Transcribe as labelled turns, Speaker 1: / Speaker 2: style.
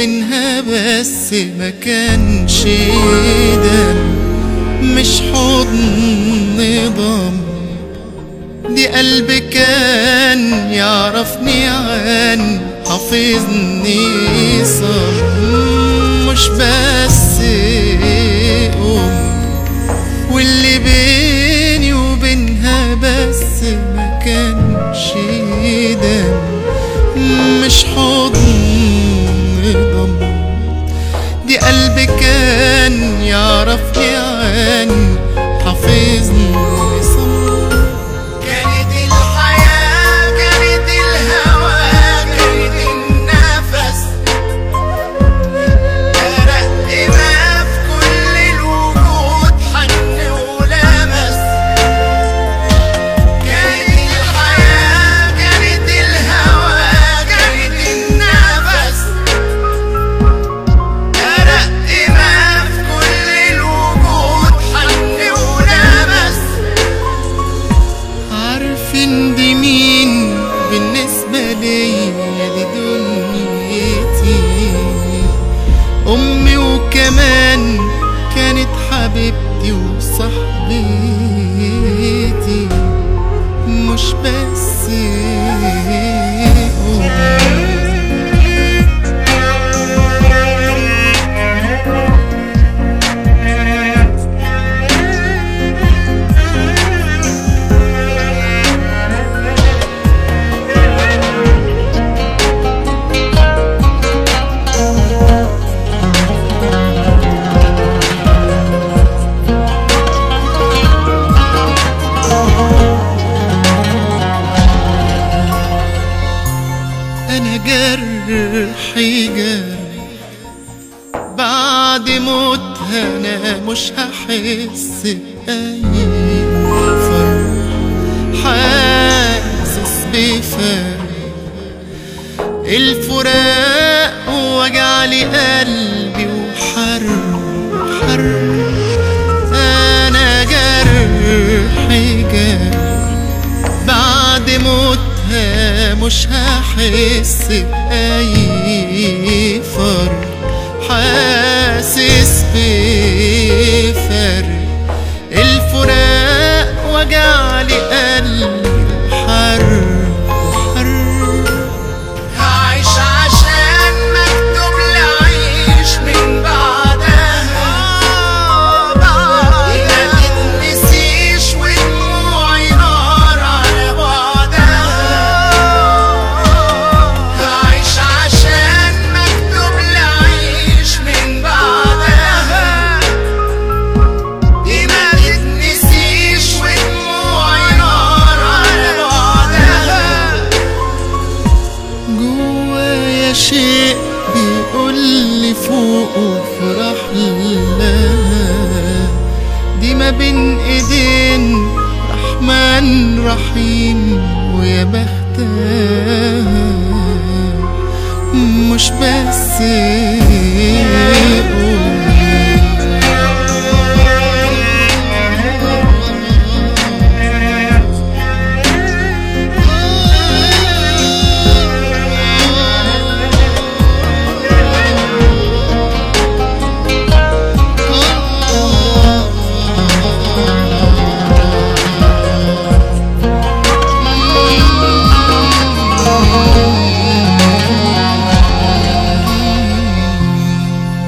Speaker 1: وبينها بس ما كانش دم مش حضن ضم دي قلب كان يعرفني عن حافظني صم مش بس أم واللي بيني وبينها بس ما كانش دم مش حضن ضم دي قلب كان يعرفني عن حافظني صم
Speaker 2: كانت الحياة كانت الهوى كانت النفس أرق ما في كل الوجود حن ولمس كانت الحياة كانت الهوى كانت النفس أرق ما في كل الوجود حن ولمس
Speaker 1: عارفين دي مين بالنسبة ليا دي دنيتي أمي وكمان كانت حبيبتي وصاحبتي مش بس أمي انا جرحي جرح بعد موتها انا مش هحس بأي فرح حاسس بفرق الفراق وجع لي قلبي وحر حر انا جرحي جرح بعد موتها مش هحس بأي فرق حاسس بفرق الفراق وجع لي قلبي حر حر
Speaker 2: هعيش عشان مكتوب لعيش من بعدها ما تتنسيش ودموعي نار على بعدها هعيش عشان مكتوب لعيش من بعدها دي ما تتنسيش ودموعي نار على بعدها
Speaker 1: جوايا شيء بيقول لي فوق وافرح لها دي ما بين ايدين رحمن رحيم ويا بختها مش بس